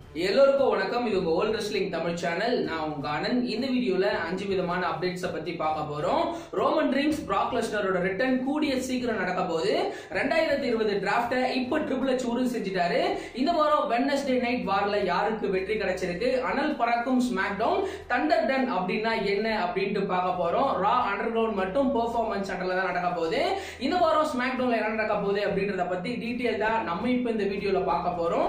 எல்லோருக்கும் வணக்கம் இது உங்க ஓல்ட் ரெஸ்லிங் தமிழ் சேனல் நான் உங்க ஆனந்த் இந்த வீடியோல அஞ்சு விதமான அப்டேட்ஸ பத்தி பார்க்க போறோம் ரோமன் ரிங்ஸ் பிராக் லெஸ்னரோட ரிட்டர்ன் கூடிய சீக்கிரம் நடக்க போகுது ரெண்டாயிரத்தி இருபது டிராஃப்ட இப்ப ட்ரிபிள் எச் உறுதி செஞ்சுட்டாரு இந்த வாரம் வெட்னஸ்டே நைட் வார்ல யாருக்கு வெற்றி கிடைச்சிருக்கு அனல் பறக்கும் ஸ்மாக் டவுன் தண்டர் டன் அப்படின்னா என்ன அப்படின்ட்டு பார்க்க போறோம் ரா அண்டர் கிரவுண்ட் மட்டும் பெர்ஃபார்மன்ஸ் சென்டர்ல தான் நடக்க போகுது இந்த வாரம் ஸ்மாக் டவுன்ல என்ன நடக்க போகுது அப்படின்றத பத்தி டீட்டெயில் தான் நம்ம இப்ப இந்த வீடியோல பார்க்க போறோம்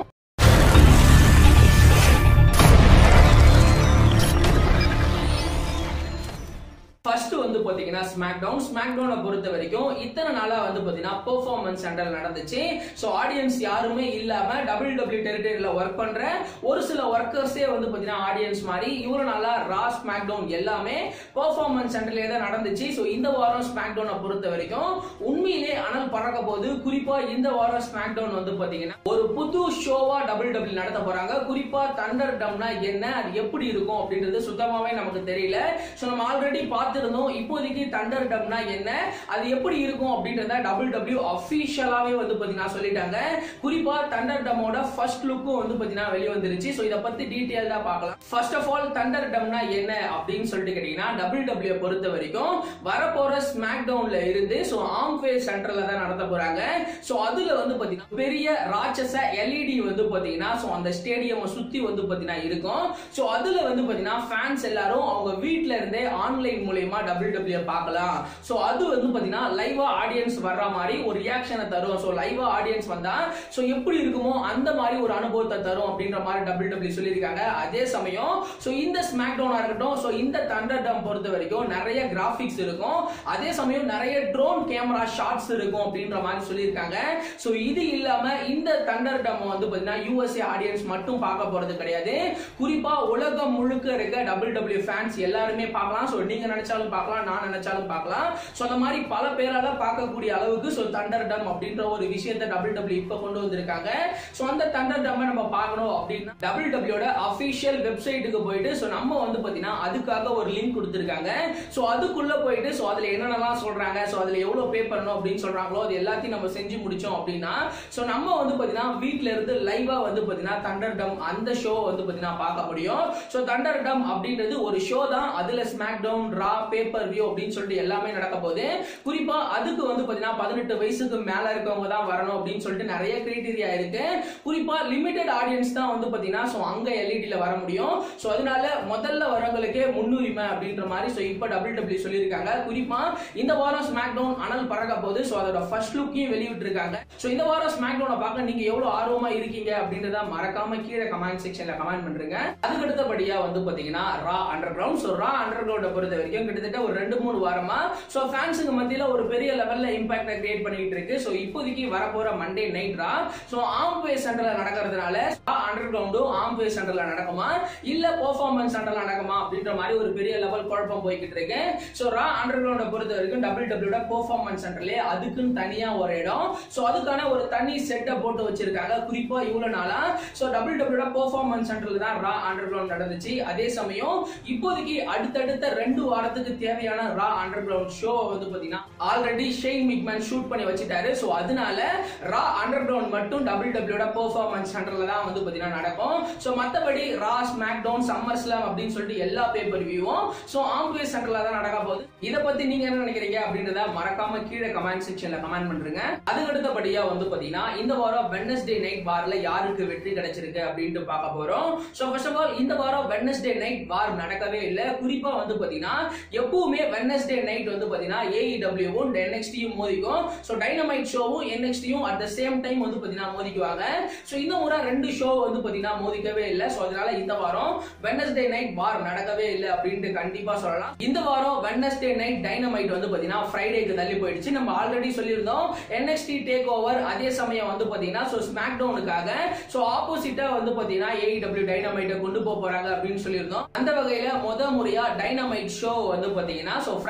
ஃபர்ஸ்ட் வந்து பாத்தீங்கன்னா ஸ்மாக் டவுன் ஸ்மாக் டவுனை பொறுத்த வரைக்கும் இத்தனை நாளா வந்து பாத்தீங்கன்னா பெர்ஃபார்மன்ஸ் சென்டர் நடந்துச்சு ஸோ ஆடியன்ஸ் யாருமே இல்லாம டபிள்யூ டபிள்யூ டெரிட்டரியில ஒர்க் பண்ற ஒரு சில ஒர்க்கர்ஸே வந்து பாத்தீங்கன்னா ஆடியன்ஸ் மாதிரி இவ்வளவு நாளா ரா ஸ்மாக் டவுன் எல்லாமே பெர்ஃபார்மன்ஸ் சென்டர்லயே தான் நடந்துச்சு ஸோ இந்த வாரம் ஸ்மாக் டவுனை பொறுத்த வரைக்கும் உண்மையிலே அனல் பறக்க போது குறிப்பா இந்த வாரம் ஸ்மாக் டவுன் வந்து பாத்தீங்கன்னா ஒரு புது ஷோவா டபிள்யூ டபிள்யூ நடத்த போறாங்க குறிப்பா தண்டர் டம்னா என்ன அது எப்படி இருக்கும் அப்படின்றது சுத்தமாவே நமக்கு தெரியல ஸோ நம்ம ஆல்ரெடி பார்த்திருந்தோம் இப்போதைக்கு தண்டர் டம்னா என்ன அது எப்படி இருக்கும் அப்படின்றத டபுள் டபிள்யூ அஃபிஷியலாவே வந்து பாத்தீங்கன்னா சொல்லிட்டாங்க குறிப்பா தண்டர் டம்மோட ஃபர்ஸ்ட் லுக்கும் வந்து பாத்தீங்கன்னா வெளியே வந்துருச்சு ஸோ இதை பத்தி டீட்டெயில் தான் பார்க்கலாம் ஃபர்ஸ்ட் ஆஃப் ஆல் தண்டர் டம்னா என்ன அப்படின்னு சொல்லிட்டு கேட்டீங்கன்னா டபுள் டபிள்யூ பொறுத்த வரைக்கும் வரப்போற ஸ்மாக் டவுன்ல இருந்து ஸோ ஆம்ஃபே சென்டர்ல தான் நடத்த போறாங்க ஸோ அதுல வந்து பாத்தீங்கன்னா பெரிய ராட்சச எல்இடி வந்து பாத்தீங்கன்னா ஸோ அந்த ஸ்டேடியம் சுத்தி வந்து பாத்தீங்கன்னா இருக்கும் ஸோ அதுல வந்து பாத்தீங்கன்னா ஃபேன்ஸ் எல்லாரும் அவங்க வீட்ல இருந்தே ஆன்லைன் மூலயமா டபிள்யூ டபிள்யூ பார்க்கலாம் ஸோ அது வந்து பாத்தீங்கன்னா லைவா ஆடியன்ஸ் வர்ற மாதிரி ஒரு ரியாக்ஷனை தரும் ஸோ லைவா ஆடியன்ஸ் வந்தா ஸோ எப்படி இருக்குமோ அந்த மாதிரி ஒரு அனுபவத்தை தரும் அப்படின்ற மாதிரி டபிள்யூ டபிள்யூ சொல்லியிருக்காங்க அதே சமயம் ஸோ இந்த ஸ்மாக் டவுனா இருக்கட்டும் ஸோ இந்த தண்டர் டம் பொறுத்த வரைக்கும் நிறைய கிராஃபிக்ஸ் இருக்கும் அதே சமயம் நிறைய ட்ரோன் கேமரா ஷாட்ஸ் இருக்கும் அப்படின்ற மாதிரி சொல்லியிருக்காங்க ஸோ இது இல்லாம இந்த தண்டர் டம் வந்து பாத்தீங்கன்னா யூஎஸ்ஏ ஆடியன்ஸ் மட்டும் பார்க்க போறது கிடையாது குறிப்பா உலகம் முழுக்க இருக்க டபிள்யூ டபிள்யூ ஃபேன்ஸ் எல்லாருமே பார்க்கலாம் ஸோ நீங்க நினைச்சாலும் பார்க்கலாம் நான் நினைச்சாலும் பார்க்கலாம் ஸோ அந்த மாதிரி பல பேரால பார்க்கக்கூடிய அளவுக்கு ஸோ தண்டர் டம் அப்படின்ற ஒரு விஷயத்தை டபிள்யூ டபிள்யூ இப்போ கொண்டு வந்திருக்காங்க ஸோ அந்த தண்டர் டம் நம்ம பார்க்கணும் அப்படின்னா டபிள்யூ டபிள்யூட அஃபிஷியல் வெப்சைட்டுக்கு போயிட்டு ஸோ நம்ம வந்து பார்த்தீங்கன்னா அதுக்காக ஒரு லிங்க் கொடுத்துருக்காங்க ஸோ அதுக்குள்ள போயிட்டு ஸோ அதில் என்னென்னலாம் சொல்றாங்க ஸோ அதில் எவ்வளோ பே பண்ணணும் அப்படின்னு சொல்றாங்களோ அது எல்லாத்தையும் நம்ம செஞ்சு முடிச்சோம் அப்படின்னா ஸோ நம்ம வந்து பார்த்தீங்கன்னா வீட்டில இருந்து லைவா வந்து பார்த்தீங்கன்னா தண்டர் டம் அந்த ஷோ வந்து பார்த்தீங்கன்னா பார்க்க முடியும் ஸோ தண்டர் டம் அப்படின்றது ஒரு ஷோ தான் அதுல SmackDown Raw pay per view அப்படின்னு சொல்லிட்டு எல்லாமே நடக்க போகுது குறிப்பா அதுக்கு வந்து பாத்தீங்கன்னா பதினெட்டு வயசுக்கு மேல இருக்கவங்க தான் வரணும் அப்படின்னு சொல்லிட்டு நிறைய கிரைட்டீரியா இருக்கு குறிப்பா லிமிடெட் ஆடியன்ஸ் தான் வந்து பாத்தீங்கன்னா ஸோ அங்க எல்இடில வர முடியும் ஸோ அதனால முதல்ல வரவங்களுக்கே முன்னுரிமை அப்படின்ற மாதிரி ஸோ இப்போ டபிள்யூ டபிள்யூ சொல்லியிருக்காங்க குறிப்பா இந்த வாரம் ஸ்மாக் டவுன் அனல் பறக்க போகுது ஸோ அதோட ஃபர்ஸ்ட் லுக்கையும் வெளியிட்டிருக்காங்க ஸோ இந்த வாரம் ஸ்மாக் டவுனை பார்க்க நீங்க எவ்வளவு ஆர்வமா இருக்கீங்க அப்படின்றத மறக்காம கீழே கமெண்ட் செக்ஷன்ல கமெண்ட் பண்றீங்க அதுக்கு அடுத்தபடியா வந்து பாத்தீங்கன்னா Raw underground so Raw under கிரவுண்டை பொறுத்த வரைக்கும் கிட்டத்தட்ட ஒரு ரெண்டு மூணு வாரமா ஸோ ஃபேன்ஸுக்கு மத்தியில ஒரு பெரிய லெவல்ல இம்பாக்ட கிரியேட் பண்ணிட்டு இருக்கு ஸோ இப்போதைக்கு வரப்போற Monday night Raw so Amway சென்டர்ல நடக்கிறதுனால அண்டர் கிரவுண்டும் ஆம்பே சென்டர்ல நடக்குமா இல்ல பெர்ஃபார்மன்ஸ் சென்டர்ல நடக்குமா அப்படின்ற மாதிரி ஒரு பெரிய லெவல் குழப்பம் போய்கிட்டு இருக்கு ஸோ ரா அண்டர் கிரவுண்டை பொறுத்த வரைக்கும் டபிள்யூ டபிள்யூட பெர்ஃபார்மன்ஸ் சென்டர்லயே அதுக்குன்னு தனியா ஒரு இடம் ஸோ அதுக்கான ஒரு தனி செட்டை போட்டு வச்சிருக்காங்க குறிப்பா இவ்வளவு நாளா ஸோ டபிள்யூ டபிள்யூட பெர்ஃபார்மன்ஸ் சென்டர்ல தான் ரா அண்டர் கிரவுண்ட் நடந்துச்சு அதே சமயம் இப்போதைக்கு அடுத்தடுத்த ரெண்டு வாரத்துக்கு தேவையான ரா அண்டர் கிரவுண்ட் ஷோ வந்து பாத்தீங்கன்னா ஆல்ரெடி ஷெயின் மிக்மேன் ஷூட் பண்ணி வச்சிட்டாரு ஸோ அதனால ரா அண்டர் கிரவுண்ட் மட்டும் டபிள்யூ டபிள்யூட பெர்ஃபார்மன்ஸ் சென்டர்ல தான் வந்து பாத்தீங்கன்னா நடக்கும் ஸோ மத்தபடி Raw SmackDown SummerSlam அப்படின்னு சொல்லிட்டு எல்லா பேப்பர் வியூவும் ஸோ ஆம்பே சென்டர்ல தான் நடக்க போகுது இதை பத்தி நீங்க என்ன நினைக்கிறீங்க அப்படின்றத மறக்காம கீழே கமெண்ட் செக்ஷன்ல கமெண்ட் பண்றீங்க அதுக்கு அடுத்தபடியா வந்து பாத்தீங்கன்னா இந்த வாரம் வெட்னஸ்டே நைட் வார்ல யாருக்கு வெற்றி கிடைச்சிருக்கு அப்படின்ட்டு பார்க்க போறோம் ஸோ ஃபர்ஸ்ட் ஆஃப் ஆல் இந்த வாரம் வெட்னஸ்டே நைட் வார் நடக்கவே இல்லை குறிப்பா வந்து பாத்தீங்கன்னா எப்பவுமே வெட்னஸ்டே நைட் வந்து பாத்தீங்கன்னா ஏஇடபிள்யூவும் என்எக்ஸ்டியும் மோதிக்கும் ஸோ டைனமைட் ஷோவும் என்எக்ஸ்டியும் அட் த சேம் டைம் வந்து பாத்தீங்கன்னா மோதிக்குவாங்க ஸோ இந்த முறை ரெண்டு ஷோ வந்து பாத்தீங்கன்னா மோதிக்கவே இல்லை ஸோ அதனால இந்த வாரம் வெட்னஸ்டே நைட் வார் நடக்கவே இல்லை அப்படின்ட்டு கண்டிப்பா சொல்லலாம் இந்த வாரம் வெட்னஸ்டே நைட் டைனமைட் வந்து பாத்தீங்கன்னா ஃப்ரைடேக்கு தள்ளி போயிடுச்சு நம்ம ஆல்ரெடி சொல்லியிருந்தோம் என்எக்ஸ்டி டேக் ஓவர் அதே சமயம் வந்து பாத்தீங்கன்னா ஸோ ஸ்மாக் டவுனுக்காக ஸோ ஆப்போசிட்டா வந்து பாத்தீங்கன்னா ஏஇடபிள்யூ டைனமைட்டை கொண்டு போக போறாங்க அப்படின்னு சொல்லியிருந்தோம் அந்த வகையில முத முறையா டைனமைட் ஷோ வந்து பாத்தீங்கன்னா ஸோ ஃப்ரைடே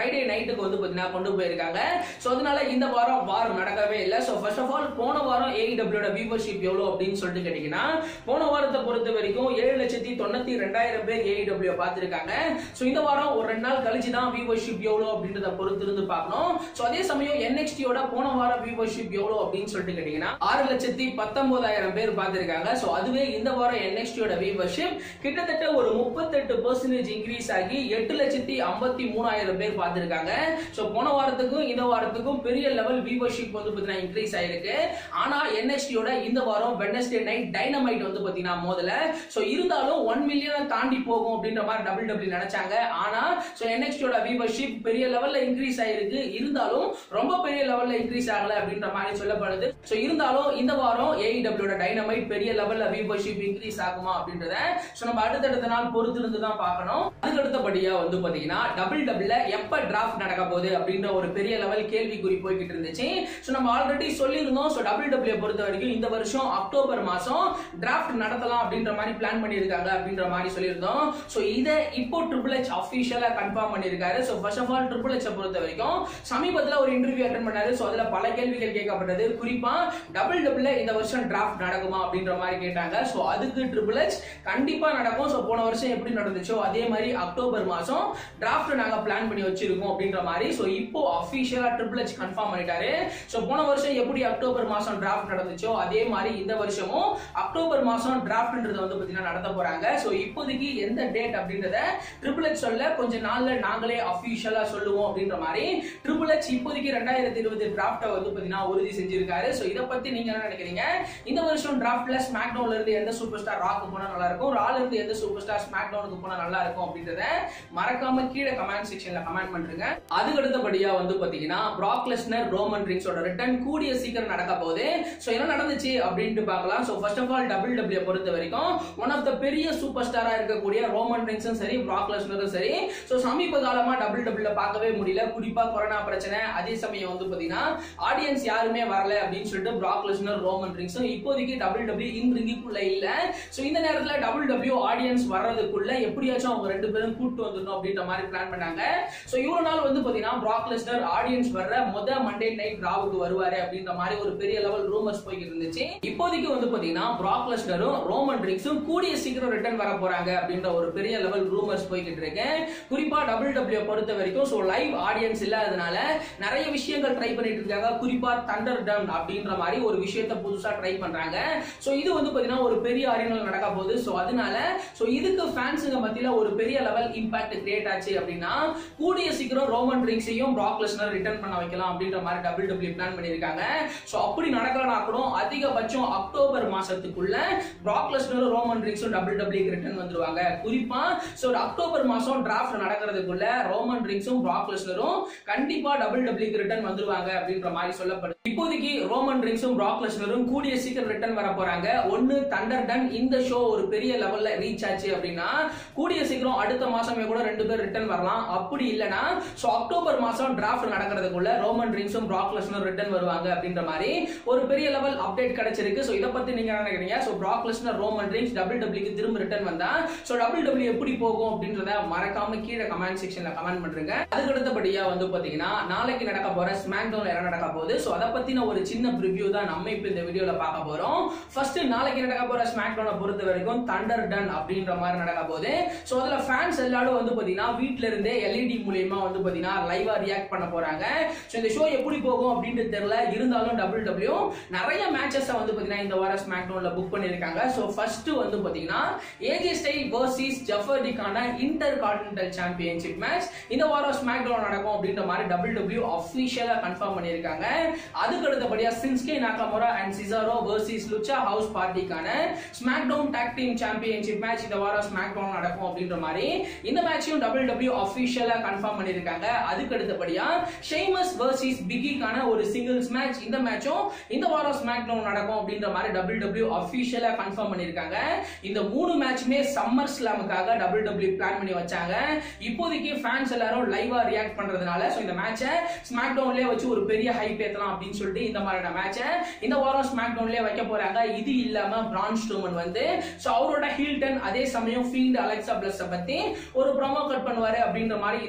ஃப்ரைடே நைட்டுக்கு வந்து பாத்தீங்கன்னா கொண்டு போயிருக்காங்க சோ அதனால இந்த வாரம் வாரம் நடக்கவே இல்லை சோ ஃபர்ஸ்ட் ஆஃப் ஆல் போன வாரம் ஏஇடபிள்யூட வியூவர்ஷிப் எவ்வளவு அப்படின்னு சொல்லிட்டு கேட்டீங்கன்னா போன வாரத்தை பொறுத்த வரைக்கும் ஏழு லட்சத்தி தொண்ணூத்தி ரெண்டாயிரம் பேர் ஏஇடபிள்யூ பார்த்திருக்காங்க சோ இந்த வாரம் ஒரு ரெண்டு நாள் கழிச்சு தான் வியூவர்ஷிப் எவ்வளவு அப்படின்றத பொறுத்து இருந்து பார்க்கணும் சோ அதே சமயம் என்எக்ஸ்டியோட போன வாரம் வியூவர்ஷிப் எவ்வளவு அப்படின்னு சொல்லிட்டு கேட்டீங்கன்னா ஆறு லட்சத்தி பத்தொன்பதாயிரம் பேர் பார்த்திருக்காங்க சோ அதுவே இந்த வாரம் என்எக்ஸ்டியோட வியூவர்ஷிப் கிட்டத்தட்ட ஒரு முப்பத்தெட்டு பர்சன்டேஜ் இன்க்ரீஸ் ஆகி எட்டு லட்சத்தி ஐம்பத்தி மூணாயிரம் பேர் பார்த்திருக்காங்க சோ போன வாரத்துக்கும் இந்த வாரத்துக்கும் பெரிய லெவல் வியூவர்ஷிப் வந்து பாத்தீங்கன்னா இன்க்ரீஸ் ஆயிருக்கு ஆனா என்எஸ்டியோட இந்த வாரம் வெட்னஸ்டே நைட் டைனமைட் வந்து பாத்தீங்கன்னா மோதல சோ இருந்தாலும் ஒன் மில்லியனை தாண்டி போகும் அப்படின்ற மாதிரி டபுள் டபுள் நினைச்சாங்க ஆனா சோ என்எக்ஸ்டியோட வியூவர்ஷிப் பெரிய லெவல்ல இன்க்ரீஸ் ஆயிருக்கு இருந்தாலும் ரொம்ப பெரிய லெவல்ல இன்க்ரீஸ் ஆகல அப்படின்ற மாதிரி சொல்லப்படுது சோ இருந்தாலும் இந்த வாரம் ஏஇடபிள்யூட டைனமைட் பெரிய லெவல்ல வியூவர்ஷிப் இன்க்ரீஸ் ஆகுமா அப்படின்றத சோ நம்ம அடுத்தடுத்த நாள் பொறுத்து இருந்து தான் பார்க்கணும் அதுக்கு அடுத்தபடியா வந்து பாத்தீங்கன்னா டபுள் டபுள்ல எப்ப டிராஃப்ட் நடக்க போகுது அப்படின்ற ஒரு பெரிய லெவல் கேள்விக்குறி போய்கிட்டு இருந்துச்சு சோ நம்ம ஆல்ரெடி சொல்லியிருந்தோம் சோ டபுள் டபுள்யூ பொறுத்த வரைக்கும் இந்த வருஷம் அக்டோபர் மாசம் டிராஃப்ட் நடத்தலாம் அப்படின்ற மாதிரி பிளான் பண்ணியிருக்காங்க அப்படின்ற மாதிரி சொல்லியிருந்தோம் சோ இதை இப்போ ட்ரிபிள் எச் அஃபிஷியலா கன்ஃபார்ம் பண்ணியிருக்காரு so first of all triple H பொறுத்த வரைக்கும் சமீபத்துல ஒரு இன்டர்வியூ அட்டன் பண்ணாரு சோ அதுல பல கேள்விகள் கேட்கப்பட்டது குறிப்பா டபுள் டபுள்ல இந்த வருஷம் டிராஃப்ட் நடக்குமா அப்படின்ற மாதிரி கேட்டாங்க சோ அதுக்கு ட்ரிபிள் எச் கண்டிப்பா நடக்கும் சோ போன வருஷம் எப்படி நடந்துச்சோ அதே மாதிரி அக்டோபர் மாசம் டிராஃப்ட் நாங்க பிளான் பண்ணி வச்சிருக்கோம் அப்படின்ற மாதிரி சோ இப்போ அபிஷியலா ட்ரிபிள் எச் கன்ஃபார்ம் பண்ணிட்டாரு சோ போன வருஷம் எப்படி அக்டோபர் மாசம் டிராஃப்ட் நடந்துச்சோ அதே மாதிரி இந்த வருஷமும் அக்டோபர் மாசம் டிராஃப்ட்ன்றத வந்து பாத்தீங்கன்னா நடத்த போறாங்க சோ இப்போதைக்கு எந்த டேட் அப்படின்றத ட்ரிபிள் எச் சொல்ல கொஞ்ச நாள்ல நாங்களே அபிஷியலா சொல்லுவோம் அப்படின்ற மாதிரி ட்ரிபிள் எச் இப்போதைக்கு ரெண்டாயிரத்தி இருபது டிராஃப்ட வந்து பாத்தீங்கன்னா உறுதி செஞ்சிருக்காரு சோ இத பத்தி நீங்க என்ன நினைக்கிறீங்க இந்த வருஷம் டிராஃப்ட்ல ஸ்மாக் டவுன்ல இருந்து எந்த சூப்பர் ஸ்டார் ராக்கு போனா நல்லா இருக்கும் ரால இருந்து எந்த சூப்பர் ஸ்டார் ஸ்மாக் டவுனுக்கு போனா நல்லா இருக்கும் அப்படின்றத மறக்காம கீழே கமெண்ட் செக்ஷன்ல கமெண்ட் பண்றீங்க அதுக்கு அடுத்தபடியா வந்து பாத்தீங்கன்னா பிராக் லெஸ்னர் ரோமன் ரிங்ஸோட ரிட்டர்ன் கூடிய சீக்கிரம் நடக்க போகுது சோ என்ன நடந்துச்சு அப்படின்ட்டு பார்க்கலாம் so first of all double W பொறுத்த வரைக்கும் ஒன் ஆஃப் த பெரிய சூப்பர் ஸ்டாரா இருக்கக்கூடிய ரோமன் ரிங்ஸும் சரி பிராக் லெஸ்னரும் சரி சோ சமீப காலமா டபுள் டபிள்யூ பார்க்கவே முடியல குறிப்பா கொரோனா பிரச்சனை அதே சமயம் வந்து பாத்தீங்கன்னா ஆடியன்ஸ் யாருமே வரல அப்படின்னு சொல்லிட்டு பிராக் லெஸ்னர் ரோமன் ரிங்ஸும் இப்போதைக்கு டபுள் டபிள்யூ இன் ரிங்குக்குள்ள இல்ல சோ இந்த நேரத்துல டபுள் டபிள்யூ ஆடியன்ஸ் வர்றதுக்குள்ள எப்படியாச்சும் அவங்க ரெண்டு பேரும் கூட்டு வந்துடணும் அப்படின்ற மாதிரி பிளான் பண்ணாங்க சோ இவ்வளவு நாள் வந்து பாத்தீங்கன்னா பிராக் லெஸ்னர் ஆடியன்ஸ் வர்ற முத மண்டே நைட் ராவுக்கு வருவாரு அப்படின்ற மாதிரி ஒரு பெரிய லெவல் ரூமர்ஸ் போய்கிட்டு இருந்துச்சு இப்போதைக்கு வந்து பாத்தீங்கன்னா பிராக் லெஸ்னரும் ரோமன் ரிங்ஸும் கூடிய சீக்கிரம் ரிட்டர்ன் வர போறாங்க அப்படின்ற ஒரு பெரிய லெவல் ரூமர்ஸ் போய்கிட்டு இருக்கு குறிப்பா டபுள் டபிள்யூ பொறுத்த வரைக்கும் சோ லைவ் ஆடியன்ஸ் இல்லாததுனால நிறைய விஷயங்கள் ட்ரை பண்ணிட்டு இருக்காங்க குறிப்பா தண்டர் டன் அப்படின்ற மாதிரி ஒரு விஷயத்த புதுசா ட்ரை பண்றாங்க சோ இது வந்து பாத்தீங்கன்னா ஒரு பெரிய அரீனல் நடக்க போகுது சோ அதனால சோ இதுக்கு ஃபேன்ஸுங்க மத்தியில ஒரு பெரிய லெவல் இம்பாக்ட் கிரியேட் ஆச்சு அப்படின்னா கூடிய சீக்கிரம் ரோமன் ரிங்ஸையும் பிராக் லெஸ்னர் ரிட்டர்ன் பண்ண வைக்கலாம் அப்படின்ற மாதிரி டபுள் டபிள்யூ பிளான் பண்ணியிருக்காங்க சோ அப்படி நடக்கலனா கூட அதிகபட்சம் அக்டோபர் மாசத்துக்குள்ள பிராக் லெஸ்னரும் ரோமன் ரிங்ஸும் டபுள் டபிள்யூக்கு ரிட்டர்ன் வந்துருவாங்க குறிப்பா சோ ஒரு அக்டோபர் மாசம் டிராஃப்ட் நடக்கிறதுக்குள்ள ரோமன் ரிங்ஸும் பிராக் லெஸ்னரும் கண்டிப்பா டபுள் டபிள்யூக்கு ரிட்டர்ன் வந்துருவாங்க அப்படின்ற மாதிரி சொல்லப்படுது இப்போதைக்கு ரோமன் ரிங்ஸும் பிராக் லெஸ்னரும் கூடிய சீக்கிரம் ரிட்டர்ன் வர போறாங்க ஒன்னு தண்டர் டன் இந்த ஷோ ஒரு பெரிய லெவல்ல ரீச் ஆச்சு அப்படின்னா கூடிய சீக்கிரம் அடுத்த மாசமே கூட ரெண்டு பேர் ரிட்டர்ன் வரலாம் அப்படி இல்லனா சோ அக்டோபர் மாசம் டிராஃப்ட் நடக்கிறதுக்குள்ள ரோமன் ரிங்ஸும் பிராக் லெஸ்னரும் ரிட்டர்ன் வருவாங்க அப்படின்ற மாதிரி ஒரு பெரிய லெவல் அப்டேட் கிடைச்சிருக்கு சோ இத பத்தி நீங்க என்ன நினைக்கிறீங்க so Brock Lesnar Roman Reigns double டபிள்யூக்கு திரும்ப ரிட்டர்ன் வந்தா சோ டபுள் டபிள்யூ எப்படி போகும் அப்படின்றத மறக்காம கீழே கமெண்ட் செக்ஷன்ல கமெண்ட் பண்றீங்க அதுக்கு அடுத்தபடியா வந்து பாத்தீங்கன்னா நாளைக்கு நடக்க போற ஸ்மாக் டவுன் என்ன நடக்க போகுது சோ அதை பத்தின ஒரு சின்ன ப்ரிவ்யூ தான் நம்ம இப்ப இந்த வீடியோல பார்க்க போறோம் ஃபர்ஸ்ட் நாளைக்கு நடக்க போற ஸ்மாக் டவுனை பொறுத்த வரைக்கும் தண்டர் டன் அப்படின்ற மாதிரி நடக்க போகுது சோ அதுல ஃபேன்ஸ் எல்லாரும் வந்து பாத்தீங்கன்னா வீட்ல இருந்தே எல்இடி மூலியமா வந்து பாத்தீங்கன்னா லைவா ரியாக்ட் பண்ண போறாங்க சோ இந்த ஷோ எப்படி போகும் அப்படின்னு தெரியல இருந்தாலும் டபுள் டபிள்யூ நிறைய மேட்சஸ் வந்து பாத்தீங்கன்னா இந்த வாரம் ஸ்மாக் டவுன்ல புக் பண்ணிருக்காங்க சோ ஃபர்ஸ்ட் வந்து பாத்தீங்கன்னா ஏஜே ஸ்டைல் வர்சஸ் ஜஃபர்டிக்கான இன்டர் கான்டினென்டல் சாம்பியன்ஷிப் மேட்ச் இந்த வாரம் ஸ்மாக் டவுன் நடக்கும் அப்படின்ற மாதிரி டபுள் டபிள்யூ அஃபிஷியலா கன்ஃபார்ம் பண்ணிருக்காங்க அதுக்கு அடுத்தபடியா Shinsuke Nakamura and Cesaro versus Lucha House பார்ட்டிக்கான SmackDown tag team championship match இந்த வாரம் ஸ்மாக் டவுன் நடக்கும் அப்படின்ற மாதிரி இந்த மேட்சையும் டபுள் டபிள்யூ அஃபிஷியலா கன்ஃபார்ம் பண்ணிருக்காங்க அதுக்கு அடுத்தபடியா ஷேமஸ் வர்சஸ் பிகிக்கான ஒரு சிங்கிள்ஸ் மேட்ச் இந்த மேட்சும் இந்த வாரம் ஸ்மாக் டவுன் நடக்கும் அப்படின்ற மாதிரி டபுள் டபிள்யூ அஃபிஷியலா கன்ஃபார்ம் பண்ணிருக்காங்க இந்த மூணு மேட்சுமே சம்மர் ஸ்லாமுக்காக டபுள் டபிள்யூ பிளான் பண்ணி வச்சாங்க இப்போதைக்கு ஃபேன்ஸ் எல்லாரும் லைவா ரியாக்ட் பண்றதுனால சோ இந்த மேட்சை ஸ்மாக் டவுன்லயே வச்சு ஒரு பெரிய ஹைப் ஏத்தலாம் அப்படின்னு சொல்லிட்டு இந்த மாதிரியான மேட்சை இந்த வாரம் ஸ்மாக் டவுன்லயே வைக்க போறாங்க இது இல்லாம பிரான் ஸ்டோமன் வந்து சோ அவரோட ஹீல்டன் அதே சமயம் ஃபீல்ட் அலெக்சா பிளஸ் பத்தி ஒரு ப்ரோமோ கட் பண்ணுவாரு அப்படின்ற மாதிரி இந்த செக்மெண்ட்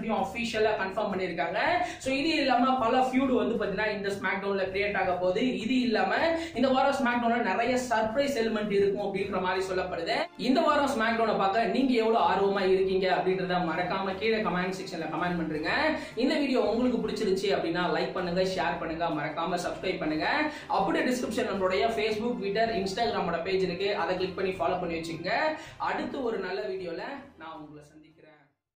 மெம்பர்ஷிப்பையும் அஃபிஷியலா கன்ஃபார்ம் பண்ணிருக்காங்க சோ இது இல்லாம பல ஃபியூட் வந்து பாத்தீங்கன்னா இந்த ஸ்மாக் டவுன்ல கிரியேட் ஆக போகுது இது இல்லாம இந்த வாரம் ஸ்மாக் டவுன்ல நிறைய சர்ப்ரைஸ் எலிமெண்ட் இருக்கும் அப்படின்ற மாதிரி சொல்லப்படுது இந்த வாரம் ஸ்மாக் டவுனை பார்க்க நீங்க எவ்வளவு ஆர்வமா இருக்கீங்க அப்படின்றத மறக்காம கீழே கமெண்ட் செக்ஷன்ல கமெண்ட் பண்றீங்க இந்த வீடியோ உங்களுக்கு பிடிச்சிருந்துச்சு அப்படின்னா லைக் பண்ணுங்க ஷேர் பண்ணுங்க மறக்காம சப்ஸ்கிரைப் பண்ணுங்க அப்படியே டிஸ்கிரிப்ஷன் நம்மளுடைய ஃபேஸ்புக் ட்விட்டர் இன்ஸ்டாகிராமோட பேஜ் இருக்கு அதை கிளிக் பண்ணி ஃபாலோ பண்ணி வச்சுக்கோங்க அடுத்து ஒரு நல்ல வீடியோல நான் உங்களை சந்திக்கிறேன்